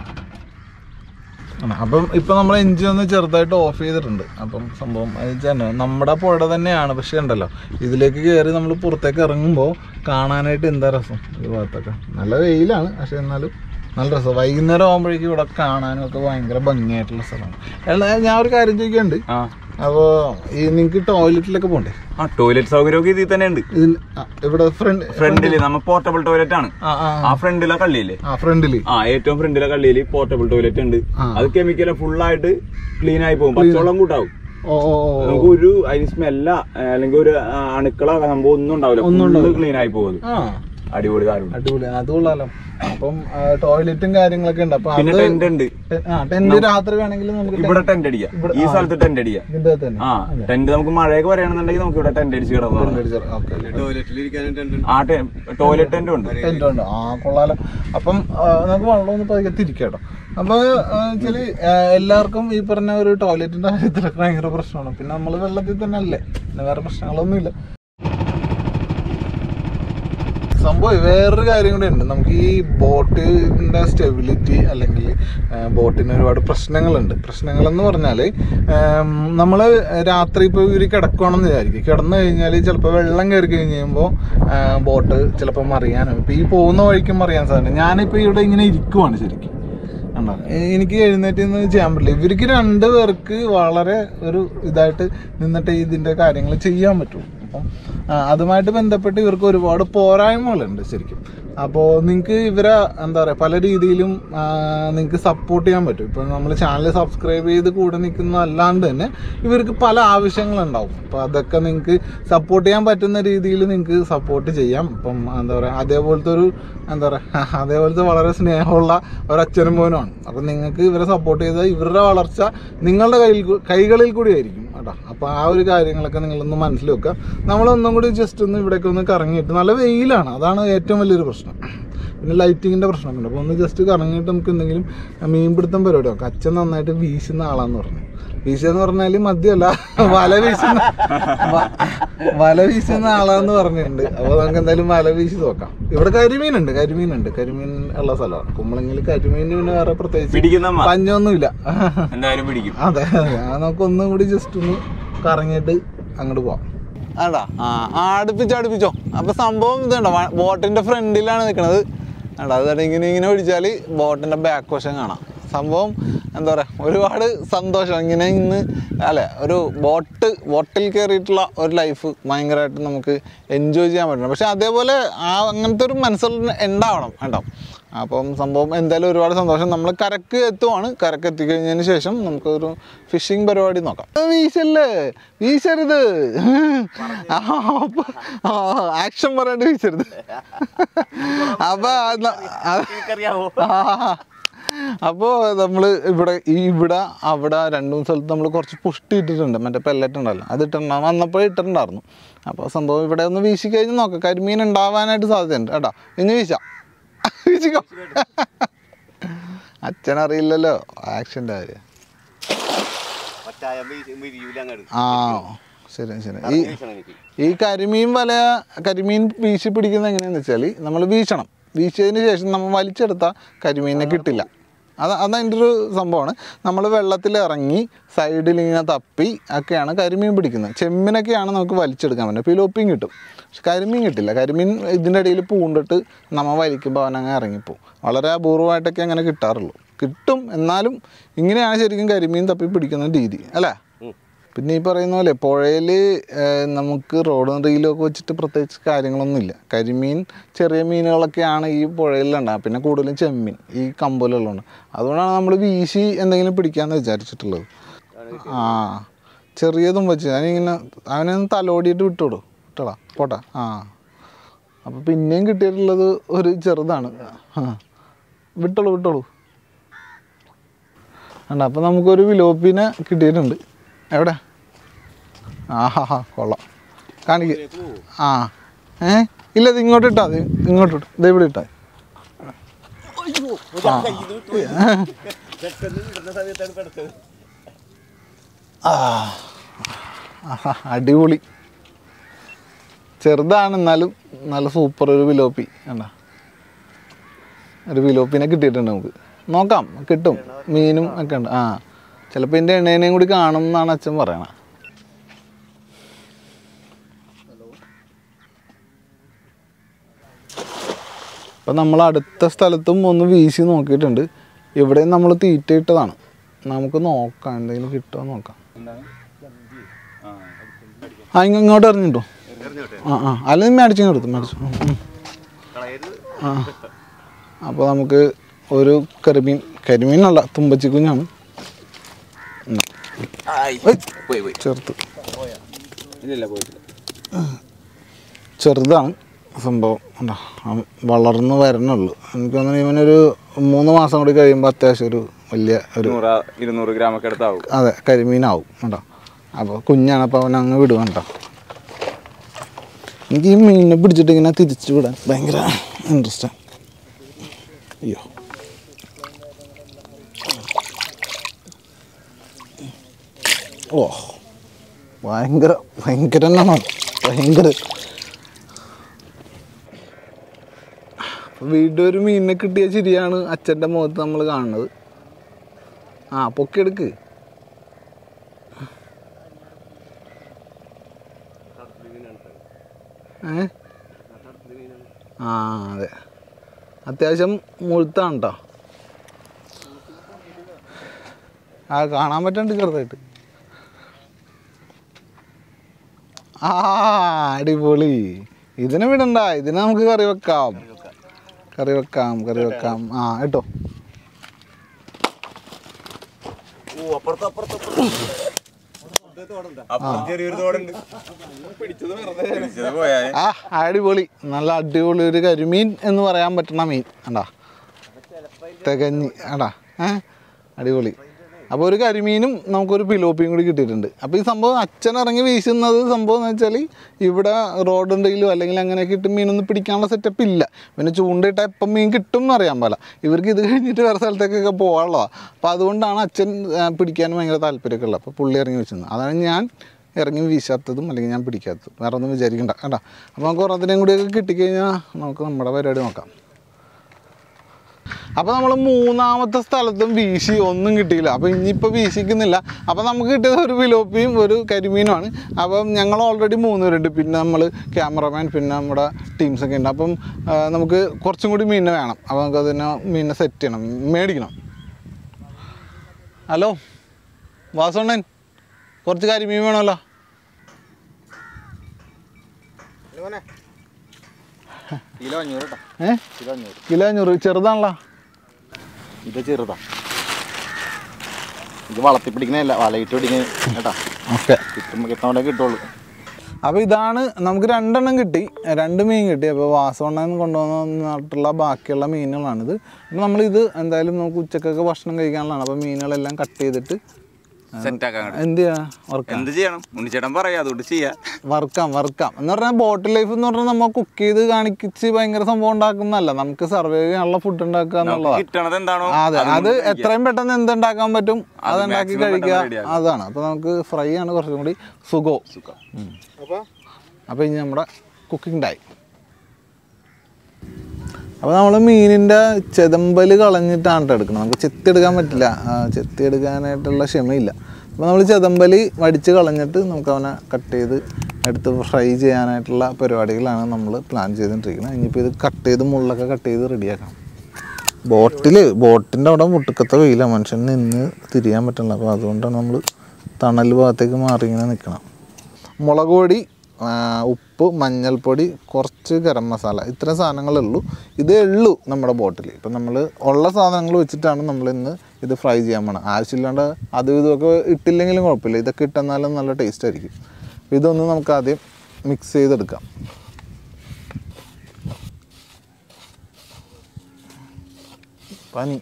[SPEAKER 1] ആണ്. അപ്പം ഇപ്പൊ നമ്മൾ എഞ്ചിൻ ഒന്ന് ചെറുതായിട്ട് ഓഫ് ചെയ്തിട്ടുണ്ട് അപ്പം സംഭവം അത് തന്നെ നമ്മുടെ പുഴ തന്നെയാണ് പക്ഷെ ഉണ്ടല്ലോ ഇതിലേക്ക് കയറി നമ്മൾ പുറത്തേക്ക് ഇറങ്ങുമ്പോൾ കാണാനായിട്ട് എന്താ രസം ഈ ഭാഗത്തൊക്കെ നല്ല വെയിലാണ് പക്ഷെ എന്നാലും നല്ല രസം വൈകുന്നേരം ആകുമ്പോഴേക്കും ഇവിടെ കാണാനും ഒക്കെ ഭയങ്കര ഭംഗിയായിട്ടുള്ള സ്ഥലമാണ് എന്നാ ഞാൻ ഒരു കാര്യം ചോദിക്കുന്നുണ്ട്
[SPEAKER 3] ആ
[SPEAKER 1] അപ്പോൾ ഈ നിങ്ങൾക്ക് ടോയ്ലറ്റിലൊക്കെ പോകണ്ടേ
[SPEAKER 3] ആ ടോയ്ലറ്റ് സൗകര്യമൊക്കെ ഇതിൽ തന്നെ ഉണ്ട്
[SPEAKER 1] ഇതിൽ ആ, ഇവിടെ ഫ്രണ്ട്
[SPEAKER 3] ഫ്രണ്ടില് നമ്മ പോർട്ടബിൾ ടോയ്ലറ്റ് ആണ്
[SPEAKER 1] ആ ആ
[SPEAKER 3] ആ ഫ്രണ്ടിലെ കള്ളിയില്ലേ
[SPEAKER 1] ആ ഫ്രണ്ടിൽ
[SPEAKER 3] ആ ഏറ്റവും ഫ്രണ്ടിലെ കള്ളിയിൽ പോർട്ടബിൾ ടോയ്ലറ്റ് ഉണ്ട്
[SPEAKER 1] ആ.
[SPEAKER 3] അത് കെമിക്കൽ ഫുൾ ആയിട്ട് ക്ലീൻ ആയി പോകും പച്ചവെള്ളം കൂട്ടാവും
[SPEAKER 1] ഓ ഓ ഓ
[SPEAKER 3] നമുക്ക് ഒരു അതിന് സ്മെല്ല അല്ലെങ്കിൽ ഒരു ആ, അണുക്കളോ സംഭവം ഒന്നും ഉണ്ടാവില്ല ക്ലീൻ ആയി പോകും
[SPEAKER 1] ആ
[SPEAKER 3] അടിപൊളി കാര്യം
[SPEAKER 1] അടിപൊളി അത് കൊള്ളാലോ അപ്പം ടോയ്ലറ്റും കാര്യങ്ങളൊക്കെ ഉണ്ട് അപ്പൊ
[SPEAKER 3] പിന്നെ
[SPEAKER 1] അത്
[SPEAKER 3] ടെന്റ് ഉണ്ട്
[SPEAKER 1] ടെ- ആ ടെന്റ് രാത്രി വേണമെങ്കിൽ നമുക്ക്
[SPEAKER 3] ഇവിടെ ടെന്റ് അടിക്കാം ഈ സ്ഥലത്ത് ടെന്റ് അടിക്കാം
[SPEAKER 1] ഇതിന്റെ അകത്ത് തന്നെ
[SPEAKER 3] ആ ടെന്റ് നമുക്ക് മഴയൊക്കെ വരികയാണെന്നുണ്ടെങ്കിൽ നമുക്ക് ഇവിടെ ടെന്റ് അടിച്ച് കിടന്നു
[SPEAKER 1] ഓക്കെ
[SPEAKER 2] ടോയ്ലറ്റിലിരിക്കാനും
[SPEAKER 3] ആ ടോയ്ലറ്റ് ടെന്റും ഉണ്ട്
[SPEAKER 1] ടെന്റ് ഉണ്ട് ആ കൊള്ളാലോ അപ്പം ആ, നമുക്ക് വെള്ളം ഒന്ന് പതുക്കെ തിരിക്കാട്ടോ അപ്പൊ വെച്ചാല് എല്ലാവർക്കും ഈ പറഞ്ഞ ഒരു ടോയ്ലറ്റിന്റെ കാര്യത്തിലൊക്കെ ഭയങ്കര പ്രശ്നമാണ് പിന്നെ നമ്മൾ വെള്ളത്തിൽ തന്നെ അല്ലേ പിന്നെ വേറെ പ്രശ്നങ്ങളൊന്നുമില്ല സംഭവം വേറൊരു കാര്യം കൂടെ ഉണ്ട് നമുക്ക് ഈ ബോട്ടിന്റെ സ്റ്റെബിലിറ്റി അല്ലെങ്കിൽ ബോട്ടിന് ഒരുപാട് പ്രശ്നങ്ങളുണ്ട് പ്രശ്നങ്ങൾ എന്ന് പറഞ്ഞാൽ നമ്മൾ രാത്രി ഇപ്പോൾ ഇവർ കിടക്കുകയാണെന്ന് വിചാരിക്കും കിടന്നു കഴിഞ്ഞാൽ ചിലപ്പോൾ വെള്ളം കയറി കഴിഞ്ഞ് കഴിയുമ്പോൾ ബോട്ട് ചിലപ്പോൾ മറിയാനും ഇപ്പോൾ ഈ പോകുന്ന വഴിക്കും മറിയാൻ സാധ്യത ഞാനിപ്പോൾ ഇവിടെ ഇങ്ങനെ ഇരിക്കുവാണ് ശരിക്കും കണ്ടോ? എ- എനിക്ക് എഴുന്നേറ്റ് നിന്ന് ചെയ്യാൻ പറ്റില്ല ഇവർക്ക് രണ്ട് പേർക്ക് വളരെ ഒരു ഇതായിട്ട് നിന്നിട്ട് ഇതിന്റെ കാര്യങ്ങൾ ചെയ്യാൻ പറ്റുള്ളൂ അപ്പം ആ, അതുമായിട്ട് ബന്ധപ്പെട്ട് ഇവർക്ക് ഒരുപാട് പോരായ്മകളുണ്ട് ശരിക്കും അപ്പോൾ നിങ്ങൾക്ക് ഇവരെ എന്താ പറയുക പല രീതിയിലും നിങ്ങൾക്ക് സപ്പോർട്ട് ചെയ്യാൻ പറ്റും ഇപ്പോൾ നമ്മൾ ചാനൽ സബ്സ്ക്രൈബ് ചെയ്ത് കൂടെ നിൽക്കുന്ന അല്ലാണ്ട് തന്നെ ഇവർക്ക് പല ആവശ്യങ്ങളുണ്ടാവും അപ്പോൾ അതൊക്കെ നിങ്ങൾക്ക് സപ്പോർട്ട് ചെയ്യാൻ പറ്റുന്ന രീതിയിൽ നിങ്ങൾക്ക് സപ്പോർട്ട് ചെയ്യാം ഇപ്പം എന്താ പറയുക അതേപോലത്തെ ഒരു എന്താ പറയുക അതേപോലത്തെ വളരെ സ്നേഹമുള്ള ഒരു അച്ഛനും മോനുമാണ് അപ്പം നിങ്ങൾക്ക് ഇവരെ സപ്പോർട്ട് ചെയ്താൽ ഇവരുടെ വളർച്ച നിങ്ങളുടെ കയ്യിൽ കൂ- കൈകളിൽ കൂടി ആയിരിക്കും കേട്ടോ അപ്പോൾ ആ ഒരു കാര്യങ്ങളൊക്കെ നിങ്ങളൊന്ന് മനസ്സിൽ വെക്കുക നമ്മളൊന്നും കൂടി ജസ്റ്റ് ഒന്ന് ഇവിടേക്ക് ഒന്ന് കറങ്ങിയിട്ട് നല്ല വെയിലാണ് അതാണ് ഏറ്റവും വലിയൊരു പ്രശ്നം പിന്നെ ലൈറ്റിങ്ങിൻ്റെ പ്രശ്നമൊക്കെ ഉണ്ട് അപ്പോൾ ഒന്ന് ജസ്റ്റ് കറങ്ങിയിട്ട് നമുക്ക് എന്തെങ്കിലും മീൻപിടുത്തം പരിപാടി നോക്കാം അച്ഛൻ നന്നായിട്ട് വീശുന്ന ആളാന്ന് പറഞ്ഞു വീശുക പറഞ്ഞാൽ മദ്യമല്ല വല വീശുന്ന വ- വല വീശുന്ന ആളാന്ന് പറഞ്ഞിട്ടുണ്ട് അപ്പോൾ നമുക്ക് എന്തായാലും വല വീശി നോക്കാം ഇവിടെ കരിമീനുണ്ട് കരിമീനുണ്ട് കരിമീൻ ഉള്ള സ്ഥലമാണ് കുമ്പളങ്ങിൽ കരിമീന് പിന്നെ വേറെ പ്രത്യേകിച്ച്
[SPEAKER 3] പിടിക്കുന്ന
[SPEAKER 1] പഞ്ഞൊന്നുമില്ല
[SPEAKER 3] എന്തായാലും പിടിക്കും
[SPEAKER 1] അതെ അതെ ആ, നമുക്ക് ഒന്നും കൂടി ജസ്റ്റ് ഒന്ന് കറങ്ങിയിട്ട് അങ്ങോട്ട് പോവാം ആടാ ആ അടുപ്പിച്ചോ അടുപ്പിച്ചോ അപ്പൊ സംഭവം ഇതുണ്ടോ ബോട്ടിന്റെ ഫ്രണ്ടിലാണ് നിൽക്കുന്നത് ആടാ അത് ഇങ്ങനെ ഇങ്ങനെ ഒഴിച്ചാൽ ബോട്ടിന്റെ ബാക്ക് വശം കാണാം സംഭവം എന്താ പറയുക ഒരുപാട് സന്തോഷം ഇങ്ങനെ ഇന്ന് അല്ലെ ഒരു ബോട്ട് ബോട്ടിൽ കയറിയിട്ടുള്ള ഒരു ലൈഫ് ഭയങ്കരമായിട്ട് നമുക്ക് എൻജോയ് ചെയ്യാൻ പറ്റണം പക്ഷെ അതേപോലെ ആ അങ്ങനത്തെ ഒരു മനസ്സിൽ ഉണ്ടാവണം കേട്ടോ അപ്പം സംഭവം എന്തായാലും ഒരുപാട് സന്തോഷം നമ്മൾ കരക്ക് എത്തുവാണ് കരക്ക് എത്തിക്കഴിഞ്ഞതിന് ശേഷം നമുക്കൊരു ഫിഷിംഗ് പരിപാടി നോക്കാം ആ, വീശല്ലേ വീശരുത് ആക്ഷൻ പറയാണ്ട് വീശരുത് അപ്പൊ അത് അത് ആ. അപ്പോ നമ്മള് ഇവിടെ ഈ ഇവിടെ അവിടെ രണ്ടു മൂന്ന് സ്ഥലത്ത് നമ്മൾ കുറച്ച് പുഷ്ടി ഇട്ടിട്ടുണ്ട് മറ്റേ പെല്ലറ്റ് ഉണ്ടല്ലോ അത് ഇട്ടിട്ടുണ്ടാവും വന്നപ്പോഴേ ഇട്ടിട്ടുണ്ടായിരുന്നു അപ്പോൾ സംഭവം ഇവിടെ ഒന്ന് വീശി കഴിഞ്ഞ് നോക്കാം കരിമീൻ ഉണ്ടാവാനായിട്ട് സാധ്യതയുണ്ട് കേട്ടോ ഇനി വീശാം വീശിക്കോ അച്ഛനറിയില്ലല്ലോ ആക്ഷൻ്റെ കാര്യം ആ ശരി ശരി ഈ ഈ കരിമീൻ വല കരിമീൻ വീശി പിടിക്കുന്നത് എങ്ങനെയാന്ന് വെച്ചാൽ നമ്മൾ വീശണം വീശിയതിന് ശേഷം നമ്മൾ വലിച്ചെടുത്ത കരിമീനെ കിട്ടില്ല അത് അതതിൻ്റെ ഒരു സംഭവമാണ് നമ്മൾ വെള്ളത്തിൽ ഇറങ്ങി സൈഡിൽ ഇങ്ങനെ തപ്പി ഒക്കെയാണ് കരിമീൻ പിടിക്കുന്നത് ചെമ്മിനൊക്കെയാണ് നമുക്ക് വലിച്ചെടുക്കാൻ പറ്റുന്നത് പിലോപ്പിയും കിട്ടും പക്ഷെ കരിമീൻ കിട്ടില്ല കരിമീൻ ഇതിൻ്റെ ഇടയിൽ പൂണ്ടിട്ട് നമ്മൾ വലിക്കുമ്പോൾ അവനങ്ങ് ഇറങ്ങിപ്പോവും വളരെ അപൂർവമായിട്ടൊക്കെ അങ്ങനെ കിട്ടാറുള്ളൂ കിട്ടും എന്നാലും ഇങ്ങനെയാണ് ശരിക്കും കരിമീൻ തപ്പി പിടിക്കുന്ന രീതി അല്ലേ പിന്നെ ഈ പറയുന്ന പോലെ പുഴയിൽ നമുക്ക് റോഡും റീലും ഒക്കെ വെച്ചിട്ട് പ്രത്യേകിച്ച് കാര്യങ്ങളൊന്നുമില്ല കരിമീൻ ചെറിയ മീനുകളൊക്കെയാണ് ഈ പുഴയിലുണ്ടാകുക പിന്നെ കൂടുതലും ചെമ്മീൻ ഈ കമ്പോലുള്ളതുകൊണ്ട് അതുകൊണ്ടാണ് നമ്മൾ വീശി എന്തെങ്കിലും പിടിക്കാമെന്ന് വിചാരിച്ചിട്ടുള്ളത് ആ ചെറിയതും വെച്ച് ഞാനിങ്ങനെ അവനെ ഒന്ന് തലോടിയിട്ട് വിട്ടോളൂ വിട്ടോളാ പോട്ടെ ആ അപ്പോൾ പിന്നെയും കിട്ടിയിട്ടുള്ളത് ഒരു ചെറുതാണ് ആ വിട്ടോളൂ വിട്ടോളൂ ഉണ്ട് അപ്പോൾ നമുക്കൊരു വിലോപ്പിനെ കിട്ടിയിട്ടുണ്ട് എവിടെ ആഹാ ഹാ കൊള്ളാം കാണിക്ക് ആ ഏ ഇല്ല ഇത് ഇങ്ങോട്ട് ഇട്ടാ മതി ഇങ്ങോട്ട് ഇട്ടു ഇത് ഇവിടെ ഇട്ടാ ആ ആഹാ, അടിപൊളി ചെറുതാണ് എന്നാലും നല്ല സൂപ്പർ ഒരു വിലോപ്പി കണ്ട ഒരു വിലോപ്പിനെ കിട്ടിയിട്ടുണ്ട് നമുക്ക് നോക്കാം കിട്ടും മീനും ഒക്കെ ഉണ്ട് ആ ചിലപ്പോൾ ഇതിൻ്റെ എണ്ണേനെയും കൂടി കാണും എന്നാണ് അച്ഛൻ പറയണത് അപ്പം നമ്മൾ അടുത്ത സ്ഥലത്തും ഒന്ന് വീശി നോക്കിയിട്ടുണ്ട് ഇവിടെയും നമ്മൾ തീറ്റ ഇട്ടതാണ് നമുക്ക് നോക്കാം എന്തെങ്കിലും കിട്ടുമോ നോക്കാം ആ ഇങ്ങ ഇങ്ങോട്ട് എറിഞ്ഞിട്ടോ ആ ആ അല്ല നീ മേടിച്ചു കൊടുത്തു മേടിച്ചു ഉം, ഉം. ആ അപ്പോൾ നമുക്ക് ഒരു കരിമീൻ കരിമീനല്ല തുമ്പച്ചി കുഞ്ഞാണ് ഉം.
[SPEAKER 3] പോയി പോയി
[SPEAKER 1] ചെറുത്ത്
[SPEAKER 3] ഇല്ലില്ല പോയിട്ടില്ല
[SPEAKER 1] ചെറുതാണ് സംഭവം ഉണ്ടോ അവൻ വളർന്ന് വരണുള്ളൂ എനിക്ക് തോന്നുന്നു ഇവനൊരു മൂന്ന് മാസം കൂടി കഴിയുമ്പോൾ അത്യാവശ്യം ഒരു വലിയ ഒരു
[SPEAKER 3] നൂറ് ഇരുന്നൂറ് ഗ്രാം ഒക്കെ അടുത്താവും
[SPEAKER 1] അതെ കരിമീനാവും കേട്ടോ അപ്പോൾ കുഞ്ഞാണ് അപ്പോൾ അവൻ അങ്ങ് വിടുവാൻ കേട്ടോ എനിക്ക് ഈ മീനിനെ പിടിച്ചിട്ട് ഇങ്ങനെ തിരിച്ചു വിടാൻ ഭയങ്കര ഇൻട്രസ്റ്റാണ് അയ്യോ ഓ ഭയങ്കര ഭയങ്കര എണ്ണമാണ് ഭയങ്കര വീണ്ടും ഒരു മീനിനെ കിട്ടിയ ചിരിയാണ് അച്ഛൻ്റെ മുഖത്ത് നമ്മൾ കാണുന്നത് ആ പൊക്കിയെടുക്ക് ഏ ആ അതെ അത്യാവശ്യം മുഴുത്താണ് കേട്ടോ ആ കാണാൻ പറ്റുന്നുണ്ട് ചെറുതായിട്ട് ആ അടിപൊളി ഇതിനെ വിടണ്ട ഇതിനെ നമുക്ക് കറി വെക്കാം കറി വെക്കാം കറി വെക്കാം ആ കേട്ടോ
[SPEAKER 3] ചെറിയൊരു തോടുണ്ട് പിടിച്ചത് വെറുതെ പിടിച്ചത് പോയാ
[SPEAKER 1] ആ അടിപൊളി നല്ല അടിപൊളി ഒരു കരിമീൻ എന്ന് പറയാൻ പറ്റണ മീൻ കണ്ടാ തികഞ്ഞ് കണ്ടാ ഏ അടിപൊളി അപ്പോൾ ഒരു കരിമീനും നമുക്കൊരു പിലോപ്പിയും കൂടി കിട്ടിയിട്ടുണ്ട് അപ്പോൾ ഈ സംഭവം അച്ഛൻ ഇറങ്ങി വീശുന്നത് സംഭവം എന്ന് വെച്ചാൽ ഇവിടെ റോഡുണ്ടെങ്കിലും അല്ലെങ്കിൽ അങ്ങനെയൊക്കെ ഇട്ട് മീനൊന്നും പിടിക്കാനുള്ള സെറ്റപ്പ് ഇല്ല പിന്നെ ചൂണ്ടയിട്ട എപ്പം മീൻ കിട്ടും എന്ന് അറിയാൻ പാടില്ല ഇവർക്ക് ഇത് കഴിഞ്ഞിട്ട് വേറെ സ്ഥലത്തേക്കൊക്കെ പോകാനുള്ളതാണ് അപ്പോൾ അതുകൊണ്ടാണ് അച്ഛൻ ആ, പിടിക്കാൻ ഭയങ്കര താല്പര്യമൊക്കെ ഉള്ളത് അപ്പോൾ പുള്ളി ഇറങ്ങി വെച്ചത് അതാണ് ഞാൻ ഇറങ്ങി വീശാത്തതും അല്ലെങ്കിൽ ഞാൻ പിടിക്കാത്തതും വേറെ ഒന്നും വിചാരിക്കണ്ട കേട്ടോ അപ്പോൾ നമുക്ക് കുറത്തിനെയും കൂടിയൊക്കെ കിട്ടിക്കഴിഞ്ഞാൽ നമുക്ക് നമ്മുടെ പരിപാടി നോക്കാം അപ്പോൾ നമ്മൾ മൂന്നാമത്തെ സ്ഥലത്തും വീശി ഒന്നും കിട്ടിയില്ല അപ്പോൾ ഇനിയിപ്പോൾ വീശിക്കുന്നില്ല അപ്പോൾ നമുക്ക് കിട്ടിയത് ഒരു വിലോപ്പിയും ഒരു കരിമീനുമാണ് അപ്പം ഞങ്ങൾ ഓൾറെഡി മൂന്ന് പേരുണ്ട് പിന്നെ നമ്മൾ ക്യാമറമാൻ പിന്നെ നമ്മുടെ ടീംസൊക്കെ ഉണ്ട് അപ്പം ആ, നമുക്ക് കുറച്ചും കൂടി മീനിനെ വേണം അപ്പോൾ നമുക്ക് അതിനെ മീനിനെ സെറ്റ് ചെയ്യണം മേടിക്കണം ഹലോ വാസുണ്ണൻ കുറച്ച് കരിമീൻ വേണമല്ലോ
[SPEAKER 3] കിലോ അഞ്ഞൂറ് കേട്ടോ
[SPEAKER 1] ഏ
[SPEAKER 3] കിലോ അഞ്ഞൂറ്
[SPEAKER 1] കിലോ അഞ്ഞൂറ് ചെറുതാണല്ലോ
[SPEAKER 3] ഇത് ചെറുതാ ഇത് വളർത്തി പിടിക്കണല്ല വലയിട്ട് പിടിക്കുന്ന കേട്ടാ
[SPEAKER 1] ഓക്കെ
[SPEAKER 3] കിട്ടുമ്പോൾ കിട്ടുന്നവിടെ കിട്ടുള്ളൂ
[SPEAKER 1] അപ്പോൾ ഇതാണ് നമുക്ക് രണ്ടെണ്ണം കിട്ടി രണ്ട് മീൻ കിട്ടി അപ്പോൾ വാസവണ്ണൻ കൊണ്ടുവന്നിട്ടുള്ള ബാക്കിയുള്ള മീനുകളാണിത് അപ്പോൾ നമ്മളിത് എന്തായാലും നമുക്ക് ഉച്ചക്കൊക്കെ ഭക്ഷണം കഴിക്കാനുള്ളതാണ് അപ്പോൾ മീനുകളെല്ലാം കട്ട് ചെയ്തിട്ട്
[SPEAKER 3] സെറ്റ് ആക്കാൻ
[SPEAKER 1] എന്ത് ചെയ്യാ വറുക്കാം
[SPEAKER 3] എന്ത് ചെയ്യണം ഉണ്ണിച്ചേട്ടൻ പറയാ അതുകൊണ്ട് ചെയ്യാ
[SPEAKER 1] വറുക്കാം വറുക്കാം എന്ന് പറഞ്ഞാൽ ബോട്ടിൽ ലൈഫ് എന്ന് പറഞ്ഞാൽ നമ്മൾ കുക്ക് ചെയ്ത് കാണിച്ച് ഭയങ്കര സംഭവം ഉണ്ടാക്കുന്നതല്ല നമുക്ക് സർവൈവ് ചെയ്യാനുള്ള ഫുഡ് ഉണ്ടാക്കുക എന്നുള്ളതാണ്
[SPEAKER 3] കിട്ടണത് എന്താണോ
[SPEAKER 1] അതെ അത് എത്രയും പെട്ടെന്ന് എന്തുണ്ടാക്കാൻ പറ്റും അത് ഉണ്ടാക്കി
[SPEAKER 3] maximum
[SPEAKER 1] കഴിക്കുക
[SPEAKER 3] പെട്ടെന്ന് ready
[SPEAKER 1] അതാണ് അപ്പോൾ നമുക്ക് ഫ്രൈ ആണ് കുറച്ചും കൂടി സുഖവും അപ്പോൾ ഇനി നമ്മുടെ കുക്കിംഗ് ടൈം അപ്പോൾ നമ്മൾ മീനിൻ്റെ ചെതമ്പൽ കളഞ്ഞിട്ടാണ് കേട്ടോ എടുക്കുന്നത് നമുക്ക് ചെത്തി എടുക്കാൻ പറ്റില്ല ആ, ചെത്തി എടുക്കാനായിട്ടുള്ള ക്ഷമയില്ല അപ്പോൾ നമ്മൾ ചെതമ്പൽ വടിച്ച് കളഞ്ഞിട്ട് നമുക്ക് അവനെ കട്ട് ചെയ്ത് എടുത്ത് ഫ്രൈ ചെയ്യാനായിട്ടുള്ള പരിപാടികളാണ് നമ്മൾ പ്ലാൻ ചെയ്തുകൊണ്ടിരിക്കുന്നത് ഇനിയിപ്പോൾ ഇത് കട്ട് ചെയ്ത് മുള്ളൊക്കെ കട്ട് ചെയ്ത് റെഡിയാക്കണം ബോട്ടിൽ ബോട്ടിൻ്റെ അവിടെ മുട്ടുക്കത്തെ വെയിലാണ് മനുഷ്യൻ നിന്ന് തിരിയാൻ പറ്റില്ല അപ്പോൾ അതുകൊണ്ടാണ് നമ്മൾ തണൽ ഭാഗത്തേക്ക് മാറി ഇങ്ങനെ നിൽക്കണം മുളക് പൊടി ആ, ഉപ്പ് മഞ്ഞൾപ്പൊടി കുറച്ച് ഗരം മസാല ഇത്രയും സാധനങ്ങളേ ഉള്ളൂ ഇതേ ഉള്ളൂ നമ്മുടെ ബോട്ടിൽ ഇപ്പം നമ്മൾ ഉള്ള സാധനങ്ങൾ വെച്ചിട്ടാണ് നമ്മൾ ഇന്ന് ഇത് ഫ്രൈ ചെയ്യാൻ പോണത് ആവശ്യമില്ലാണ്ട് അതും ഇതുമൊക്കെ ഇട്ടില്ലെങ്കിലും കുഴപ്പമില്ല ഇതൊക്കെ ഇട്ടെന്നാലും നല്ല ടേസ്റ്റ് ആയിരിക്കും അപ്പോൾ ഇതൊന്ന് നമുക്ക് ആദ്യം മിക്സ് ചെയ്തെടുക്കാം പനി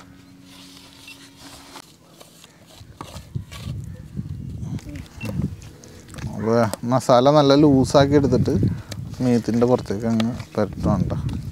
[SPEAKER 1] അപ്പോൾ മസാല നല്ല ലൂസാക്കി എടുത്തിട്ട് മീത്തിൻ്റെ പുറത്തേക്ക് അങ്ങ് പുരട്ടുന്നുണ്ട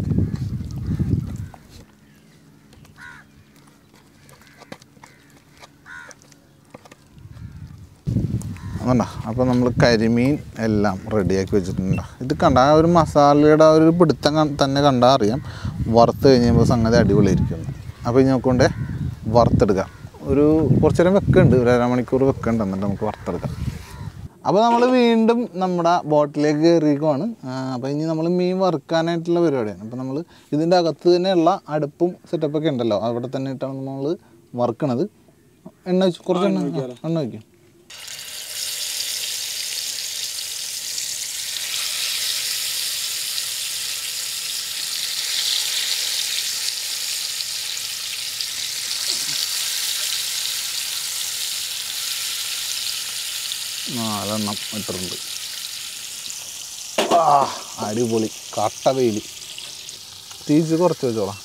[SPEAKER 1] അതുകൊണ്ടാ അപ്പോൾ നമ്മൾ കരിമീൻ എല്ലാം റെഡിയാക്കി വെച്ചിട്ടുണ്ട് ഇത് കണ്ട ആ ഒരു മസാലയുടെ ആ ഒരു പിടുത്തം കൺ- തന്നെ കണ്ടാൽ അറിയാം വറുത്ത് കഴിഞ്ഞപ്പോൾ സംഗതി അടിപൊളിയായിരിക്കുന്നു അപ്പോൾ ഇനി നോക്കൊണ്ടേ വറുത്തെടുക്കാം ഒരു കുറച്ച് നേരം വെക്കുന്നുണ്ട് ഒരു അരമണിക്കൂർ വെക്കുന്നുണ്ട് എന്നിട്ട് നമുക്ക് വറുത്തെടുക്കാം അപ്പോൾ നമ്മൾ വീണ്ടും നമ്മുടെ ബോട്ടിലേക്ക് കയറിയേക്കുവാണ് അപ്പോൾ ഇനി നമ്മൾ മീൻ വറുക്കാനായിട്ടുള്ള പരിപാടിയാണ് അപ്പോൾ നമ്മൾ ഇതിൻ്റെ അകത്ത് തന്നെയുള്ള അടുപ്പും സെറ്റപ്പൊക്കെ ഉണ്ടല്ലോ അവിടെ തന്നെ ഇട്ടാണ് നമ്മൾ വറുക്കണത് എണ്ണ വെച്ച് കുറച്ച് എണ്ണ ആ, എണ്ണ വയ്ക്കും നാലെണ്ണം ഇട്ടിട്ടുണ്ട് ആ അടിപൊളി കട്ട വെയിൽ തീച്ച് കുറച്ച് വെച്ചോളാം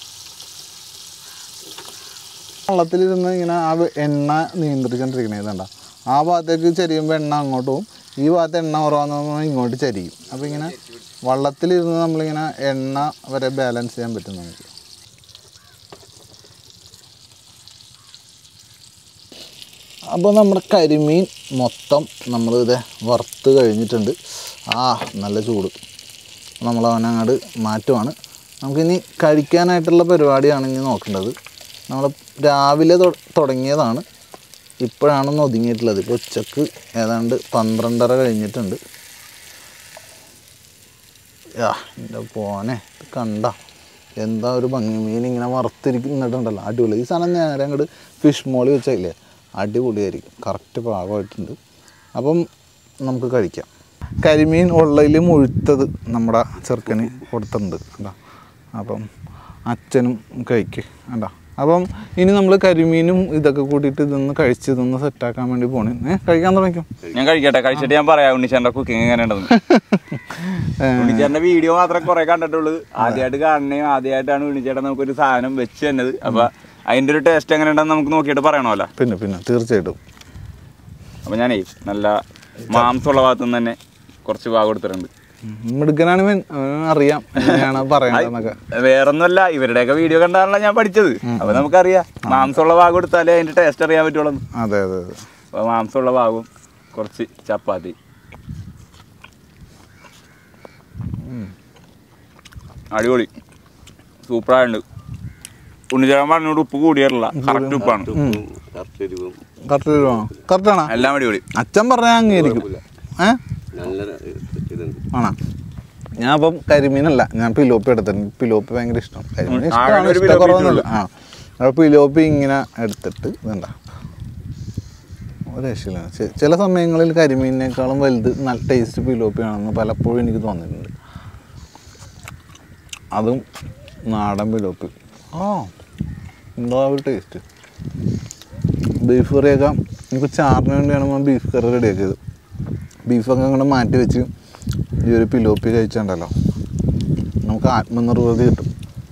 [SPEAKER 1] വെള്ളത്തിലിരുന്ന് ഇങ്ങനെ ആ വെ- എണ്ണ നിയന്ത്രിച്ചുകൊണ്ടിരിക്കണേ ഇതണ്ട ആ ഭാഗത്തേക്ക് ചരിയുമ്പോൾ എണ്ണ അങ്ങോട്ട് പോകും ഈ ഭാഗത്ത് എണ്ണ കുറവാന്ന് പറഞ്ഞാൽ ഇങ്ങോട്ട് ചരിയും അപ്പോൾ ഇങ്ങനെ വള്ളത്തിലിരുന്ന് നമ്മളിങ്ങനെ എണ്ണ വരെ ബാലൻസ് ചെയ്യാൻ പറ്റും നമുക്ക് അപ്പോൾ നമ്മുടെ കരിമീൻ മൊത്തം നമ്മൾ ഇത് വറുത്ത് കഴിഞ്ഞിട്ടുണ്ട് ആ നല്ല ചൂട് നമ്മൾ അവനങ്ങോട്ട് മാറ്റുവാണ് നമുക്കിനി കഴിക്കാനായിട്ടുള്ള പരിപാടിയാണ് ഇനി നോക്കേണ്ടത് നമ്മൾ രാവിലെ തൊ- തുടങ്ങിയതാണ് ഇപ്പോഴാണെന്ന് ഒതുങ്ങിയിട്ടുള്ളത് ഇപ്പോൾ ഉച്ചക്ക് ഏതാണ്ട് പന്ത്രണ്ടര കഴിഞ്ഞിട്ടുണ്ട് യാ എൻ്റെ പോനെ ഇത് കണ്ട എന്താ ഒരു ഭംഗി മീൻ ഇങ്ങനെ വറുത്തിരിക്കുന്നിട്ടുണ്ടല്ലോ അടിപൊളി ഈ സാധനം നേരെ അങ്ങോട്ട് ഫിഷ് മോളി വെച്ചില്ലേ അടിപൊളിയായിരിക്കും കറക്റ്റ് പാകമായിട്ടുണ്ട് അപ്പം നമുക്ക് കഴിക്കാം കരിമീൻ ഉള്ളതിൽ മുഴുത്തത് നമ്മുടെ ചെറുക്കന് കൊടുത്തിട്ടുണ്ട് കണ്ടോ അപ്പം അച്ഛനും കഴിക്ക് കണ്ടോ അപ്പം ഇനി നമ്മൾ കരിമീനും ഇതൊക്കെ കൂട്ടിയിട്ട് ഇതൊന്ന് കഴിച്ച് ഇതൊന്ന് സെറ്റാക്കാൻ വേണ്ടി പോണേ ഏ കഴിക്കാൻ തുടങ്ങിക്കും
[SPEAKER 3] ഞാൻ കഴിക്കട്ടെ കഴിച്ചിട്ട് ഞാൻ പറയാം ഉണ്ണിച്ചാന്റെ കുക്കിംഗ് എങ്ങനെ ഉണ്ടെന്ന് ഉണ്ണിച്ചാന്റെ വീഡിയോ മാത്രമേ കുറെ കണ്ടിട്ടുള്ളൂ ആദ്യമായിട്ട് കാണണേ ആദ്യമായിട്ടാണ് ഉണ്ണിച്ചേട്ടൻ നമുക്കൊരു സാധനം വെച്ച് തന്നത് അപ്പൊ അതിന്റെ ഒരു ടേസ്റ്റ് എങ്ങനെ ഉണ്ടെന്ന് നമുക്ക് നോക്കിയിട്ട് പറയണമല്ലോ
[SPEAKER 1] പിന്നെ പിന്നെ തീർച്ചയായിട്ടും
[SPEAKER 3] അപ്പൊ ഞാനേ നല്ല മാംസമുള്ള ഭാഗത്തു നിന്ന് തന്നെ കുറച്ച് ഭാഗം എടുത്തിട്ടുണ്ട്
[SPEAKER 1] മിടുക്കനാണ് ഇവൻ അവന് അറിയാം എങ്ങനെയാണ് പറയേണ്ടതെന്നൊക്കെ
[SPEAKER 3] വേറൊന്നുമല്ല ഇവരുടെയൊക്കെ വീഡിയോ കണ്ടാണല്ലോ ഞാൻ പഠിച്ചത് അപ്പൊ നമുക്കറിയാം മാംസമുള്ള ഭാഗം എടുത്താലേ അതിന്റെ ടേസ്റ്റ് അറിയാൻ പറ്റുള്ളൂ
[SPEAKER 1] അതെ അതെ അതെ
[SPEAKER 3] അപ്പൊ മാംസമുള്ള ഭാഗവും കുറച്ച് ചപ്പാത്തി അടിപൊളി സൂപ്പറായിട്ടുണ്ട് ഉണ്ണിച്ചേരൻ പറഞ്ഞോട് ഉപ്പ് കൂടിയാറില്ല കറക്റ്റ് ഉപ്പാണ്
[SPEAKER 2] കറക്റ്റ് എരിവും
[SPEAKER 1] കറക്റ്റ് വേണോ കറക്റ്റാണോ
[SPEAKER 3] എല്ലാം അടിപൊളി
[SPEAKER 1] അച്ഛൻ പറഞ്ഞാൽ അംഗീകരിക്കും ഏ
[SPEAKER 2] നല്ല ഇതുണ്ട്
[SPEAKER 1] ആണോ ഞാൻ അപ്പം കരിമീനല്ല ഞാൻ പിലോപ്പി എടുത്തിട്ടുണ്ട് പിലോപ്പി ഭയങ്കര ഇഷ്ടം കരിമീൻ
[SPEAKER 3] ഉം. ആകെ
[SPEAKER 1] ഇഷ്ടമാണ്
[SPEAKER 3] ഒരു
[SPEAKER 1] ഇഷ്ടക്കുറവൊന്നുമില്ല ആ അപ്പോൾ പിലോപ്പി ഇങ്ങനെ എടുത്തിട്ട് ഇതുണ്ട ഒരു രക്ഷയില്ല ചെ- ചില സമയങ്ങളിൽ കരിമീനിനേക്കാളും വലുത് നല്ല ടേസ്റ്റ് പിലോപ്പി ആണെന്ന് പലപ്പോഴും എനിക്ക് തോന്നിയിട്ടുണ്ട് അതും നാടൻ പിലോപ്പി ആ എന്താ ഒരു ടേസ്റ്റ് ബീഫ് കറിയൊക്കെ നമുക്ക് ചാറിന് വേണ്ടിയാണ് നമ്മൾ ബീഫ് കറി റെഡിയാക്കിയത് ബീഫൊക്കെ അങ്ങോട്ട് മാറ്റി വെച്ച് ഈ ഒരു പിലോപ്പി കഴിച്ചുണ്ടല്ലോ നമുക്ക് ആത്മനിർവൃതി കിട്ടും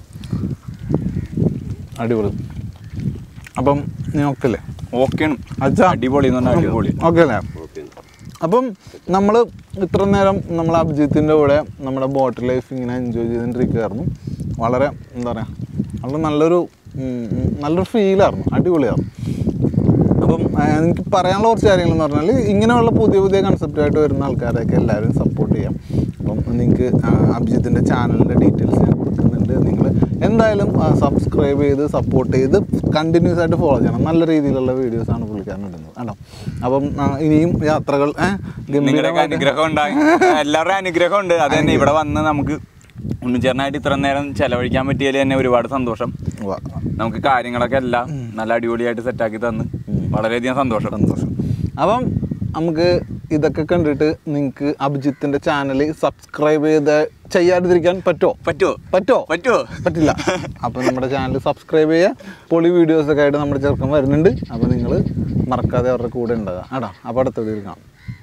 [SPEAKER 1] അടിപൊളി അപ്പം നീ ഓക്കല്ലേ
[SPEAKER 3] ഓക്കെയാണ്
[SPEAKER 1] അച്ഛാ
[SPEAKER 3] അടിപൊളി എന്ന് പറഞ്ഞാൽ അടിപൊളി
[SPEAKER 1] ഓക്കെ അല്ലേ
[SPEAKER 2] ഓക്കെ
[SPEAKER 1] അപ്പം നമ്മൾ ഇത്ര നേരം നമ്മൾ അഭിജിത്തിൻ്റെ കൂടെ നമ്മുടെ ബോട്ട് ലൈഫ് ഇങ്ങനെ എൻജോയ് ചെയ്തുകൊണ്ടിരിക്കുകയായിരുന്നു വളരെ എന്താ പറയുക വളരെ നല്ലൊരു ഉം, ഉം, നല്ലൊരു ഫീലായിരുന്നു അടിപൊളിയായിരുന്നു അപ്പം ആ, എനിക്ക് പറയാനുള്ള കുറച്ച് കാര്യങ്ങളെന്ന് പറഞ്ഞാൽ ഇങ്ങനെയുള്ള പുതിയ പുതിയ കൺസെപ്റ്റായിട്ട് വരുന്ന ആൾക്കാരെയൊക്കെ എല്ലാവരും സപ്പോർട്ട് ചെയ്യാം അപ്പം നിങ്ങൾക്ക് അഭിജിത്തിൻ്റെ ചാനലിൻ്റെ ഡീറ്റെയിൽസ് ഞാൻ കൊടുക്കുന്നുണ്ട് നിങ്ങൾ എന്തായാലും സബ്സ്ക്രൈബ് ചെയ്ത് സപ്പോർട്ട് ചെയ്ത് കണ്ടിന്യൂസ് ആയിട്ട് ഫോളോ ചെയ്യണം നല്ല രീതിയിലുള്ള വീഡിയോസാണ് പുള്ളിക്കാരൻ ഇടുന്നത് കേട്ടോ അപ്പം ആ, ഇനിയും യാത്രകൾ ഏഹ്,
[SPEAKER 3] നിങ്ങളുടെയൊക്കെ
[SPEAKER 1] ഗംഭീരമായിട്ട്
[SPEAKER 3] അനുഗ്രഹം ഉണ്ടായി എല്ലാവരുടെയും അനുഗ്രഹം ഉണ്ട് അത് തന്നെ ഇവിടെ വന്ന് നമുക്ക് ഉണ്ണിച്ചേരനായിട്ട് ഇത്ര നേരം ചെലവഴിക്കാൻ പറ്റിയതിൽ തന്നെ ഒരുപാട് സന്തോഷം
[SPEAKER 1] വാ,
[SPEAKER 3] നമുക്ക് കാര്യങ്ങളൊക്കെ എല്ലാം നല്ല അടിപൊളിയായിട്ട് സെറ്റാക്കി തന്ന് വളരെയധികം സന്തോഷം
[SPEAKER 1] സന്തോഷം അപ്പം നമുക്ക് ഇതൊക്കെ കണ്ടിട്ട് നിങ്ങൾക്ക് അഭിജിത്തിൻ്റെ ചാനൽ സബ്സ്ക്രൈബ് ചെയ്ത് ചെയ്യാതിരിക്കാൻ പറ്റുമോ
[SPEAKER 3] പറ്റുമോ
[SPEAKER 1] പറ്റുമോ
[SPEAKER 3] പറ്റുമോ
[SPEAKER 1] പറ്റില്ല അപ്പോൾ നമ്മുടെ ചാനൽ സബ്സ്ക്രൈബ് ചെയ്യുക പൊളി വീഡിയോസ് ഒക്കെ ആയിട്ട് നമ്മുടെ ചെറുക്കം വരുന്നുണ്ട് അപ്പോൾ നിങ്ങൾ മറക്കാതെ അവരുടെ കൂടെ ഉണ്ടാകുക ആടാ അപ്പോൾ അടുത്ത വീഡിയോയിൽ കാണാം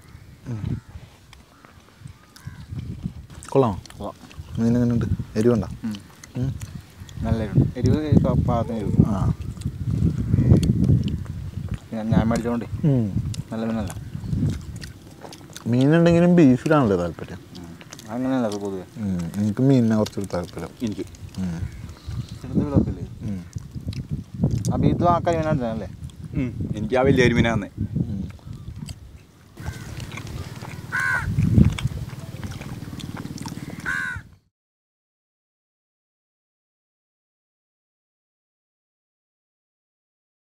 [SPEAKER 1] കൊള്ളാമോ മീനെങ്ങനെയുണ്ട് എരിവുണ്ടോ ഉം.
[SPEAKER 4] നല്ല എരിവ് പാകത്തിന് എരിവ്
[SPEAKER 1] ആ
[SPEAKER 4] ഞാൻ ഞാൻ മേടിച്ചോണ്ട്
[SPEAKER 1] ഉം.
[SPEAKER 4] നല്ല മീനല്ല
[SPEAKER 1] മീനുണ്ടെങ്കിലും ബീഫിലാണല്ലോ താല്പര്യം
[SPEAKER 4] അങ്ങനെയല്ല അത് പൊതുവെ
[SPEAKER 1] ഉം. എനിക്ക് മീനിനെ കുറച്ചൊരു താല്പര്യം
[SPEAKER 3] എനിക്ക്
[SPEAKER 1] ഉം.
[SPEAKER 4] ചെറുത് വിളപ്പില്ലേ
[SPEAKER 1] ഉം.
[SPEAKER 4] ആ ബീത്തും ആ കൈമീനാണ് അല്ലേ
[SPEAKER 3] എനിക്ക് ആ വലിയ അരുമിനാന്ന്